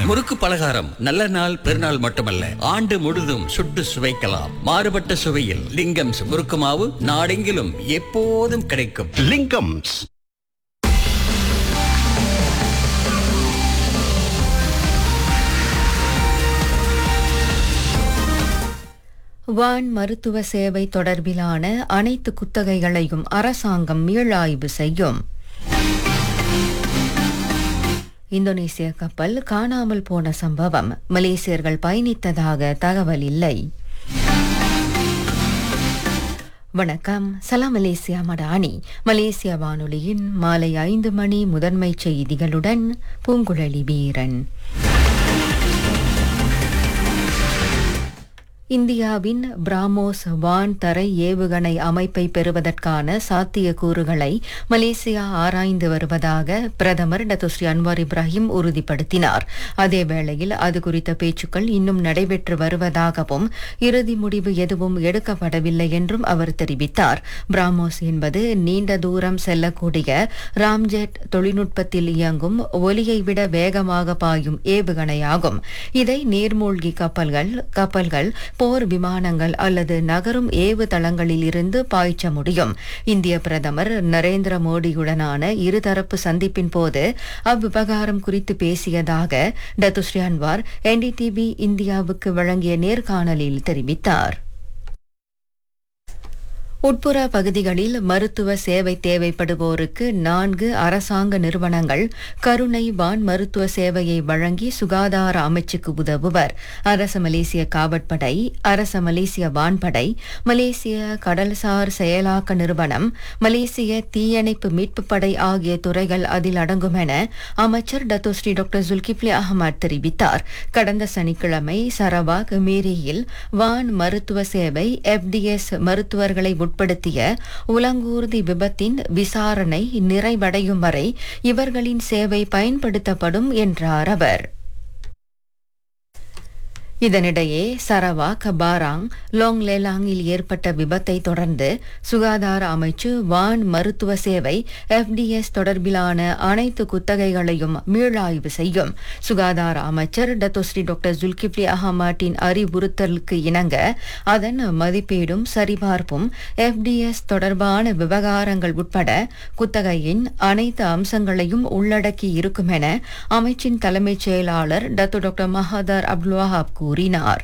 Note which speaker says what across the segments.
Speaker 1: முறுக்கு பலகாரம் நல்ல நாள் பெருநாள் மட்டுமல்ல ஆண்டு முழுதும் சுட்டு சுவைக்கலாம் மாறுபட்ட சுவையில் லிங்கம்ஸ் முறுக்கு மாவு நாடெங்கிலும் எப்போதும் கிடைக்கும்
Speaker 2: லிங்கம்ஸ்
Speaker 3: வான் மருத்துவ சேவை தொடர்பிலான அனைத்து குத்தகைகளையும் அரசாங்கம் மீளாய்வு செய்யும் இந்தோனேசிய கப்பல் காணாமல் போன சம்பவம் மலேசியர்கள் பயணித்ததாக தகவல் இல்லை வணக்கம் சலாம் மலேசியா மடானி மலேசிய வானொலியின் மாலை ஐந்து மணி முதன்மை செய்திகளுடன் பூங்குழலி வீரன் இந்தியாவின் பிராமோஸ் வான் தரை ஏவுகணை அமைப்பை பெறுவதற்கான சாத்தியக்கூறுகளை மலேசியா ஆராய்ந்து வருவதாக பிரதமர் டத்துஸ்ரீ அன்வார் இப்ராஹிம் உறுதிப்படுத்தினார் அதேவேளையில் அது குறித்த பேச்சுக்கள் இன்னும் நடைபெற்று வருவதாகவும் இறுதி முடிவு எதுவும் எடுக்கப்படவில்லை என்றும் அவர் தெரிவித்தார் பிராமோஸ் என்பது நீண்ட தூரம் செல்லக்கூடிய ராம்ஜெட் தொழில்நுட்பத்தில் இயங்கும் ஒலியை விட வேகமாக பாயும் ஏவுகணையாகும் இதை நீர்மூழ்கி கப்பல்கள் கப்பல்கள் போர் விமானங்கள் அல்லது நகரும் ஏவு தளங்களில் இருந்து பாய்ச்ச முடியும் இந்திய பிரதமர் நரேந்திர மோடியுடனான இருதரப்பு சந்திப்பின் போது அவ்விவகாரம் குறித்து பேசியதாக டத்துஸ்ரீ அன்வார் என்டிடிவி இந்தியாவுக்கு வழங்கிய நேர்காணலில் தெரிவித்தார் உட்புற பகுதிகளில் மருத்துவ சேவை தேவைப்படுவோருக்கு நான்கு அரசாங்க நிறுவனங்கள் கருணை வான் மருத்துவ சேவையை வழங்கி சுகாதார அமைச்சுக்கு உதவுவர் அரச மலேசிய காவற்படை அரச மலேசிய வான்படை மலேசிய கடல்சார் செயலாக்க நிறுவனம் மலேசிய தீயணைப்பு மீட்புப் படை ஆகிய துறைகள் அதில் அடங்கும் என அமைச்சர் டத்தோஸ்ரீ டாக்டர் ஜுல்கிப்லி அகமது தெரிவித்தார் கடந்த சனிக்கிழமை சரவாக் மீரியில் வான் மருத்துவ சேவை எஃப்டிஎஸ் மருத்துவர்களை உட்படுத்திய உலங்கூர்தி விபத்தின் விசாரணை நிறைவடையும் வரை இவர்களின் சேவை பயன்படுத்தப்படும் என்றார் அவர் இதனிடையே சரவாக் பாராங் லோங் லேலாங்கில் ஏற்பட்ட விபத்தை தொடர்ந்து சுகாதார அமைச்சு வான் மருத்துவ சேவை எஃப்டிஎஸ் தொடர்பிலான அனைத்து குத்தகைகளையும் மீளாய்வு செய்யும் சுகாதார அமைச்சர் டத்தோஸ்ரீ டாக்டர் ஜுல்கிப்லி அஹமாட்டின் அறிவுறுத்தலுக்கு இணங்க அதன் மதிப்பீடும் சரிபார்ப்பும் எஃப்டிஎஸ் தொடர்பான விவகாரங்கள் உட்பட குத்தகையின் அனைத்து அம்சங்களையும் உள்ளடக்கி இருக்கும் என அமைச்சின் தலைமைச் செயலாளர் Datuk doctor Mahathar Abdul Wahab கூறினார்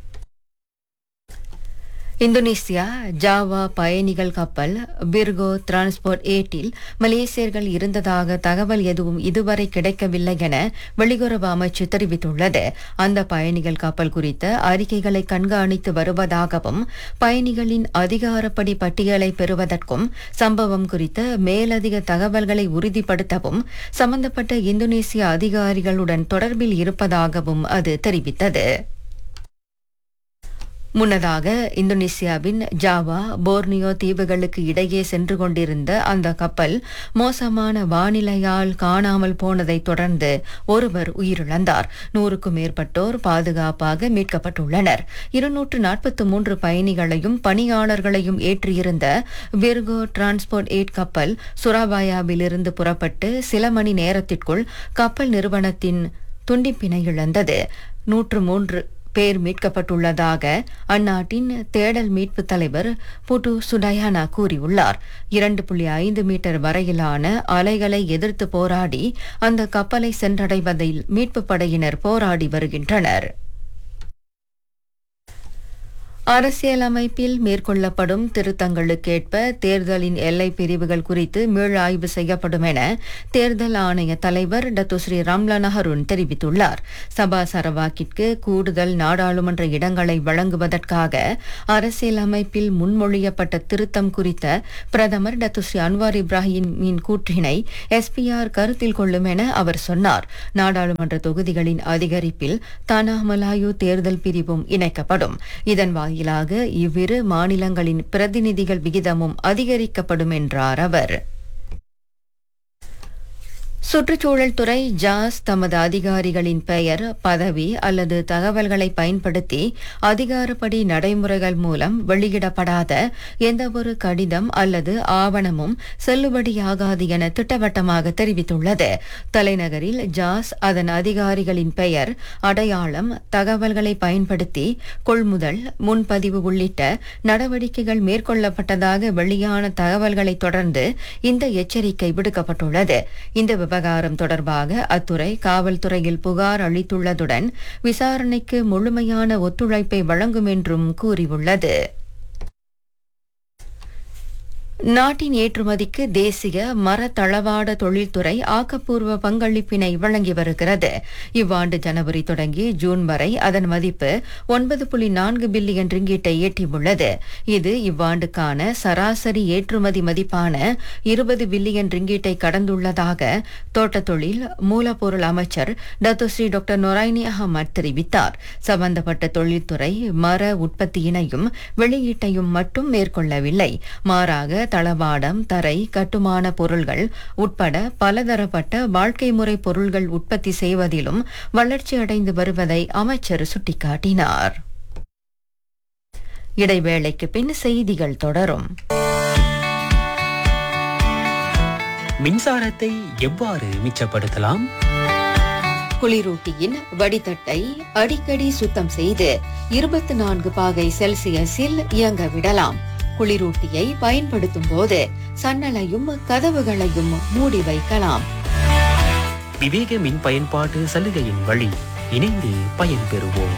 Speaker 3: இந்தோனேசியா ஜாவா பயணிகள் கப்பல் பிர்கோ டிரான்ஸ்போர்ட் ஏட்டில் மலேசியர்கள் இருந்ததாக தகவல் எதுவும் இதுவரை கிடைக்கவில்லை என வெளியுறவு அமைச்சு தெரிவித்துள்ளது அந்த பயணிகள் கப்பல் குறித்த அறிக்கைகளை கண்காணித்து வருவதாகவும் பயணிகளின் அதிகாரப்படி பட்டியலை பெறுவதற்கும் சம்பவம் குறித்த மேலதிக தகவல்களை உறுதிப்படுத்தவும் சம்பந்தப்பட்ட இந்தோனேசிய அதிகாரிகளுடன் தொடர்பில் இருப்பதாகவும் அது தெரிவித்தது முன்னதாக இந்தோனேசியாவின் ஜாவா போர்னியோ தீவுகளுக்கு இடையே சென்று கொண்டிருந்த அந்த கப்பல் மோசமான வானிலையால் காணாமல் போனதை தொடர்ந்து ஒருவர் உயிரிழந்தார் நூறுக்கும் மேற்பட்டோர் பாதுகாப்பாக மீட்கப்பட்டுள்ளனர் இருநூற்று நாற்பத்தி மூன்று பயணிகளையும் பணியாளர்களையும் ஏற்றியிருந்த விர்கோ டிரான்ஸ்போர்ட் எயிட் கப்பல் சுராபாயாவிலிருந்து புறப்பட்டு சில மணி நேரத்திற்குள் கப்பல் நிறுவனத்தின் துண்டிப்பினை இழந்தது நூற்று மூன்று பேர் மீட்கப்பட்டுள்ளதாக அந்நாட்டின் தேடல் மீட்பு தலைவர் புட்டு சுடயானா கூறியுள்ளார் இரண்டு புள்ளி ஐந்து மீட்டர் வரையிலான அலைகளை எதிர்த்து போராடி அந்த கப்பலை சென்றடைவதில் மீட்புப் படையினர் போராடி வருகின்றனர் அரசியலமைப்பில் மேற்கொள்ளப்படும் திருத்தங்களுக்கேற்ப தேர்தலின் எல்லை பிரிவுகள் குறித்து மீளாய்வு செய்யப்படும் என தேர்தல் ஆணைய தலைவர் டத்துஸ்ரீ ரம்லான் ஹருண் தெரிவித்துள்ளார் சபா சரவாக்கிற்கு கூடுதல் நாடாளுமன்ற இடங்களை வழங்குவதற்காக அரசியலமைப்பில் முன்மொழியப்பட்ட திருத்தம் குறித்த பிரதமர் டத்துஸ்ரீ அன்வார் இப்ராஹிமின் கூற்றினை எஸ்பிஆர் கருத்தில் கொள்ளும் என அவர் சொன்னார் நாடாளுமன்ற தொகுதிகளின் அதிகரிப்பில் தானா மலாயு தேர்தல் பிரிவும் இணைக்கப்படும் இதன் வாயிலாக இவ்விரு மாநிலங்களின் பிரதிநிதிகள் விகிதமும் அதிகரிக்கப்படும் என்றார் அவர் சுற்றுச்சூழல் துறை ஜாஸ் தமது அதிகாரிகளின் பெயர் பதவி அல்லது தகவல்களை பயன்படுத்தி அதிகாரப்படி நடைமுறைகள் மூலம் வெளியிடப்படாத எந்தவொரு கடிதம் அல்லது ஆவணமும் செல்லுபடியாகாது என திட்டவட்டமாக தெரிவித்துள்ளது தலைநகரில் ஜாஸ் அதன் அதிகாரிகளின் பெயர் அடையாளம் தகவல்களை பயன்படுத்தி கொள்முதல் முன்பதிவு உள்ளிட்ட நடவடிக்கைகள் மேற்கொள்ளப்பட்டதாக வெளியான தகவல்களை தொடர்ந்து இந்த எச்சரிக்கை விடுக்கப்பட்டுள்ளது இந்த விவகாரம் தொடர்பாக அத்துறை காவல்துறையில் புகார் அளித்துள்ளதுடன் விசாரணைக்கு முழுமையான ஒத்துழைப்பை வழங்கும் என்றும் கூறியுள்ளது நாட்டின் ஏற்றுமதிக்கு தேசிய மரத்தளவாட தொழில்துறை ஆக்கப்பூர்வ பங்களிப்பினை வழங்கி வருகிறது இவ்வாண்டு ஜனவரி தொடங்கி ஜூன் வரை அதன் மதிப்பு ஒன்பது புள்ளி நான்கு பில்லியன் ரிங்கீட்டை எட்டியுள்ளது இது இவ்வாண்டுக்கான சராசரி ஏற்றுமதி மதிப்பான இருபது பில்லியன் ரிங்கீட்டை கடந்துள்ளதாக தோட்டத் தொழில் மூலப்பொருள் அமைச்சர் டத்துஸ்ரீ டாக்டர் நொரைனி அகமட் தெரிவித்தார் சம்பந்தப்பட்ட தொழில்துறை மர உற்பத்தியினையும் வெளியீட்டையும் மட்டும் மேற்கொள்ளவில்லை மாறாக தளவாடம் தரை கட்டுமான பொருள்கள் உட்பட பலதரப்பட்ட வாழ்க்கை முறை பொருள்கள் உற்பத்தி செய்வதிலும் வளர்ச்சி அடைந்து வருவதை அமைச்சர் சுட்டிக்காட்டினார் இடைவேளைக்கு பின் செய்திகள் தொடரும்
Speaker 2: மின்சாரத்தை எவ்வாறு மிச்சப்படுத்தலாம்
Speaker 3: குளிரூட்டியின் வடிதட்டை அடிக்கடி சுத்தம் செய்து இருபத்தி நான்கு பாகை செல்சியஸில் இயங்க விடலாம் குளிரூட்டியை பயன்படுத்தும் போது சன்னலையும் கதவுகளையும் மூடி வைக்கலாம்
Speaker 2: விவேக மின் பயன்பாட்டு சலுகையின் வழி இணைந்து பயன்பெறுவோம்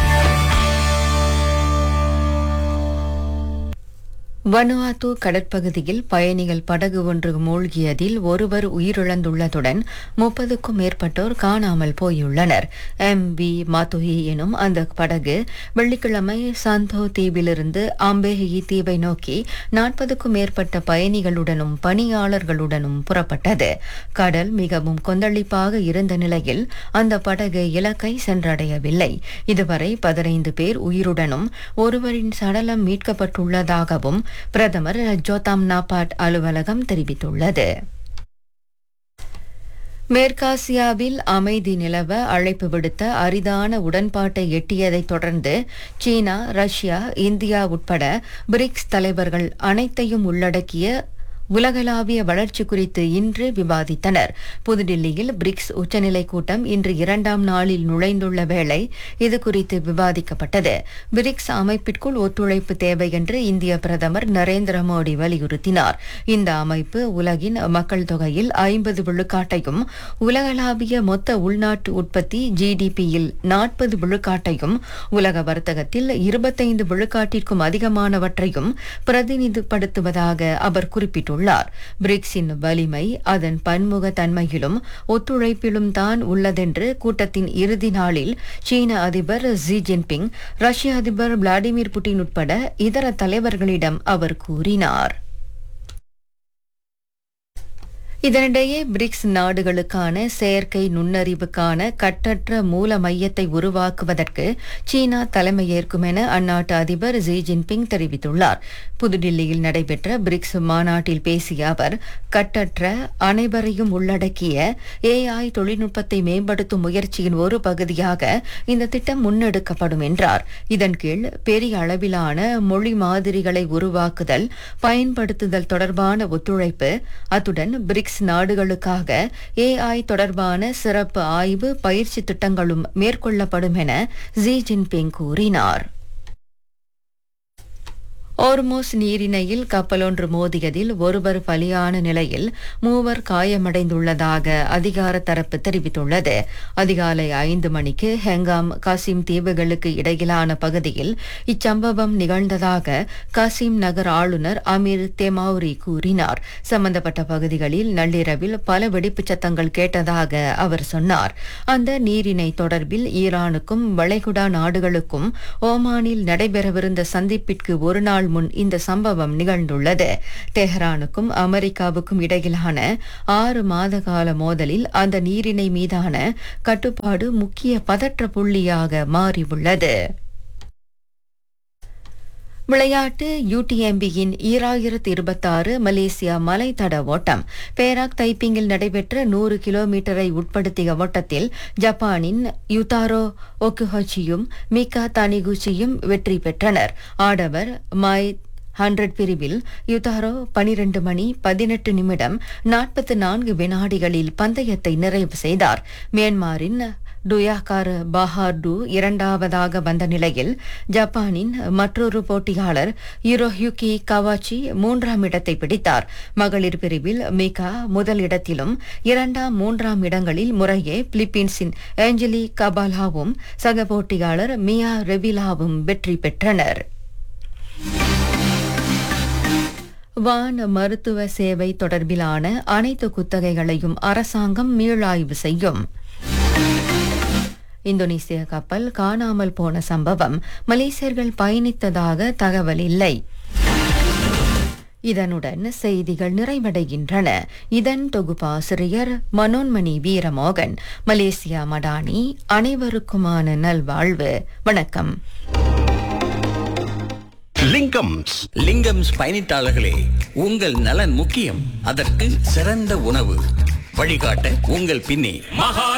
Speaker 3: வனுவாத்து கடற்பகுதியில் பயணிகள் படகு ஒன்று மூழ்கியதில் ஒருவர் உயிரிழந்துள்ளதுடன் முப்பதுக்கும் மேற்பட்டோர் காணாமல் போயுள்ளனர் எம் வி மாத்துஹி எனும் அந்த படகு வெள்ளிக்கிழமை சந்தோ தீவிலிருந்து அம்பேஹி தீவை நோக்கி நாற்பதுக்கும் மேற்பட்ட பயணிகளுடனும் பணியாளர்களுடனும் புறப்பட்டது கடல் மிகவும் கொந்தளிப்பாக இருந்த நிலையில் அந்த படகு இலக்கை சென்றடையவில்லை இதுவரை பதினைந்து பேர் உயிருடனும் ஒருவரின் சடலம் மீட்கப்பட்டுள்ளதாகவும் பிரதமர் ஜோதாம் நாபாட் அலுவலகம் தெரிவித்துள்ளது மேற்காசியாவில் அமைதி நிலவ அழைப்பு விடுத்த அரிதான உடன்பாட்டை எட்டியதைத் தொடர்ந்து சீனா ரஷ்யா இந்தியா உட்பட பிரிக்ஸ் தலைவர்கள் அனைத்தையும் உள்ளடக்கிய உலகளாவிய வளர்ச்சி குறித்து இன்று விவாதித்தனர் புதுடில்லியில் பிரிக்ஸ் உச்சநிலை கூட்டம் இன்று இரண்டாம் நாளில் நுழைந்துள்ள வேளை இது குறித்து விவாதிக்கப்பட்டது பிரிக்ஸ் அமைப்பிற்குள் ஒத்துழைப்பு தேவை என்று இந்திய பிரதமர் நரேந்திர மோடி வலியுறுத்தினார் இந்த அமைப்பு உலகின் மக்கள் தொகையில் ஐம்பது விழுக்காட்டையும் உலகளாவிய மொத்த உள்நாட்டு உற்பத்தி ஜிடிபியில் நாற்பது விழுக்காட்டையும் உலக வர்த்தகத்தில் இருபத்தைந்து விழுக்காட்டிற்கும் அதிகமானவற்றையும் பிரதிநிதிப்படுத்துவதாக அவர் குறிப்பிட்டுள்ளார் பிரிக்ஸின் வலிமை அதன் பன்முக தன்மையிலும் ஒத்துழைப்பிலும் தான் உள்ளதென்று கூட்டத்தின் இறுதி நாளில் சீன அதிபர் ஜி ஜின்பிங் ரஷ்ய அதிபர் விளாடிமிர் புட்டின் உட்பட இதர தலைவர்களிடம் அவர் கூறினார் இதனிடையே பிரிக்ஸ் நாடுகளுக்கான செயற்கை நுண்ணறிவுக்கான கட்டற்ற மூல மையத்தை உருவாக்குவதற்கு சீனா தலைமையேற்கும் என அந்நாட்டு அதிபர் ஜி ஜின்பிங் தெரிவித்துள்ளார் புதுடில்லியில் நடைபெற்ற பிரிக்ஸ் மாநாட்டில் பேசிய அவர் கட்டற்ற அனைவரையும் உள்ளடக்கிய ஏஐ தொழில்நுட்பத்தை மேம்படுத்தும் முயற்சியின் ஒரு பகுதியாக இந்த திட்டம் முன்னெடுக்கப்படும் என்றார் இதன் கீழ் பெரிய அளவிலான மொழி மாதிரிகளை உருவாக்குதல் பயன்படுத்துதல் தொடர்பான ஒத்துழைப்பு அத்துடன் பிரிக்ஸ் நாடுகளுக்காக ஏஐ தொடர்பான சிறப்பு ஆய்வு பயிற்சி திட்டங்களும் மேற்கொள்ளப்படும் என ஜி ஜின்பிங் கூறினார் ஓர்மோஸ் நீரிணையில் கப்பலொன்று மோதியதில் ஒருவர் பலியான நிலையில் மூவர் காயமடைந்துள்ளதாக அதிகார தரப்பு தெரிவித்துள்ளது அதிகாலை ஐந்து மணிக்கு ஹெங்காம் காசிம் தீவுகளுக்கு இடையிலான பகுதியில் இச்சம்பவம் நிகழ்ந்ததாக காசிம் நகர் ஆளுநர் அமீர் தெமௌரி கூறினார் சம்பந்தப்பட்ட பகுதிகளில் நள்ளிரவில் பல வெடிப்புச் சத்தங்கள் கேட்டதாக அவர் சொன்னார் அந்த நீரிணை தொடர்பில் ஈரானுக்கும் வளைகுடா நாடுகளுக்கும் ஓமானில் நடைபெறவிருந்த சந்திப்பிற்கு ஒரு நாள் முன் இந்த சம்பவம் நிகழ்ந்துள்ளது தெஹ்ரானுக்கும் அமெரிக்காவுக்கும் இடையிலான ஆறு மாத கால மோதலில் அந்த நீரிணை மீதான கட்டுப்பாடு முக்கிய பதற்ற புள்ளியாக மாறியுள்ளது விளையாட்டு யூடிஎம்பியின் ஈராயிரத்து இருபத்தாறு மலேசியா மலைத்தட ஓட்டம் பேராக் தைப்பிங்கில் நடைபெற்ற நூறு கிலோமீட்டரை உட்படுத்திய ஓட்டத்தில் ஜப்பானின் யுதாரோ ஒக்குஹச்சியும் மிகா தானிகுச்சியும் வெற்றி பெற்றனர் ஆடவர் மாய் ஹண்ட்ரட் பிரிவில் யுதாரோ பனிரெண்டு மணி பதினெட்டு நிமிடம் நாற்பத்து நான்கு வினாடிகளில் பந்தயத்தை நிறைவு செய்தார் மியான்மரின் டுயாகார் பஹார்டு இரண்டாவதாக வந்த நிலையில் ஜப்பானின் மற்றொரு போட்டியாளர் யுரோஹியுகி கவாச்சி மூன்றாம் இடத்தை பிடித்தார் மகளிர் பிரிவில் மிகா முதலிடத்திலும் இரண்டாம் மூன்றாம் இடங்களில் முறையே பிலிப்பீன்ஸின் ஏஞ்சலி கபாலாவும் சக போட்டியாளர் மியா ரெவிலாவும் வெற்றி பெற்றனர் வான் மருத்துவ சேவை தொடர்பிலான அனைத்து குத்தகைகளையும் அரசாங்கம் மீளாய்வு செய்யும் இந்தோனேசிய கப்பல் காணாமல் போன சம்பவம் மலேசியர்கள் பயணித்ததாக தகவல் இல்லை இதனுடன் செய்திகள் நிறைவடைகின்றன இதன் தொகுப்பாசிரியர் மனோன்மணி வீரமோகன் மலேசியா மடானி அனைவருக்குமான நல்வாழ்வு வணக்கம்
Speaker 4: லிங்கம்ஸ்
Speaker 1: லிங்கம்ஸ் பயணித்தாளர்களே உங்கள் நலன் முக்கியம் அதற்கு சிறந்த உணவு வழிகாட்ட உங்கள் பின்னே